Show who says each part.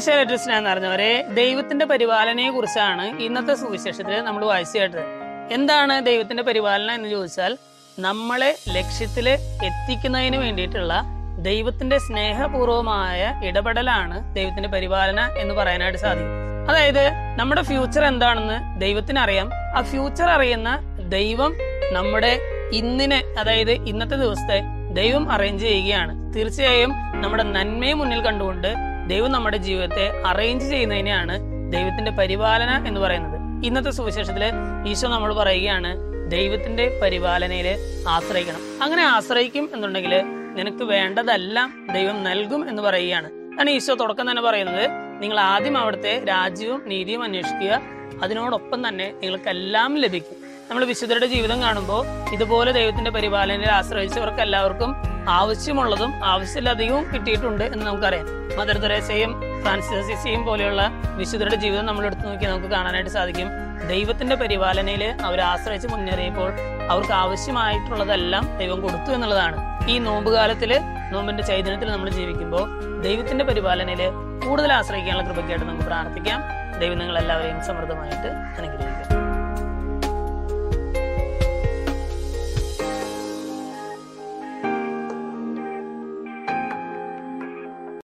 Speaker 1: ഈശോയുടെ സ്നേഹം നിറഞ്ഞവരെ ദൈവത്തിന്റെ പരിപാലനയെ കുറിച്ചാണ് ഇന്നത്തെ സുവിശേഷത്തിൽ നമ്മൾ വായിച്ചു കേട്ടത് എന്താണ് ദൈവത്തിന്റെ പരിപാലന എന്ന് ചോദിച്ചാൽ നമ്മളെ ലക്ഷ്യത്തില് എത്തിക്കുന്നതിന് വേണ്ടിയിട്ടുള്ള ദൈവത്തിന്റെ സ്നേഹപൂർവമായ ഇടപെടലാണ് ദൈവത്തിന്റെ പരിപാലന എന്ന് പറയാനായിട്ട് സാധിക്കും അതായത് നമ്മുടെ ഫ്യൂച്ചർ എന്താണെന്ന് ദൈവത്തിന് അറിയാം ആ ഫ്യൂച്ചർ അറിയുന്ന ദൈവം നമ്മുടെ ഇന്നിനെ അതായത് ഇന്നത്തെ ദിവസത്തെ ദൈവം അറേഞ്ച് ചെയ്യുകയാണ് തീർച്ചയായും നമ്മുടെ നന്മയെ മുന്നിൽ കണ്ടുകൊണ്ട് ദൈവം നമ്മുടെ ജീവിതത്തെ അറേഞ്ച് ചെയ്യുന്നതിനെയാണ് ദൈവത്തിന്റെ പരിപാലന എന്ന് പറയുന്നത് ഇന്നത്തെ സുവിശേഷത്തില് ഈശോ നമ്മൾ പറയുകയാണ് ദൈവത്തിന്റെ പരിപാലനയിൽ ആശ്രയിക്കണം അങ്ങനെ ആശ്രയിക്കും എന്നുണ്ടെങ്കിൽ നിനക്ക് വേണ്ടതെല്ലാം ദൈവം നൽകും എന്ന് പറയുകയാണ് ആണ് ഈശോ തുടക്കം തന്നെ പറയുന്നത് നിങ്ങൾ ആദ്യം അവിടുത്തെ രാജ്യവും നീതിയും അന്വേഷിക്കുക അതിനോടൊപ്പം തന്നെ നിങ്ങൾക്കെല്ലാം ലഭിക്കും നമ്മൾ വിശുദ്ധരുടെ ജീവിതം കാണുമ്പോൾ ഇതുപോലെ ദൈവത്തിന്റെ പരിപാലനയിൽ ആശ്രയിച്ചവർക്ക് എല്ലാവർക്കും ആവശ്യമുള്ളതും ആവശ്യമില്ലാതെയും കിട്ടിയിട്ടുണ്ട് എന്ന് നമുക്കറിയാം മദർ തെരേസയും ഫ്രാൻസിസിയും പോലെയുള്ള വിശുദ്ധരുടെ ജീവിതം നമ്മൾ എടുത്തു നോക്കി നമുക്ക് കാണാനായിട്ട് സാധിക്കും ദൈവത്തിന്റെ പരിപാലനയിൽ അവർ ആശ്രയിച്ച് മുന്നേറിയപ്പോൾ അവർക്ക് ആവശ്യമായിട്ടുള്ളതെല്ലാം ദൈവം കൊടുത്തു എന്നുള്ളതാണ് ഈ നോമ്പുകാലത്തില് നോമ്പിന്റെ ചൈതന്യത്തിൽ നമ്മൾ ജീവിക്കുമ്പോൾ ദൈവത്തിന്റെ പരിപാലനയിൽ കൂടുതൽ ആശ്രയിക്കാനുള്ള കൃപയ്ക്കായിട്ട് നമുക്ക് പ്രാർത്ഥിക്കാം ദൈവം നിങ്ങൾ എല്ലാവരെയും സമൃദ്ധമായിട്ട് അനുഗ്രഹിക്കാം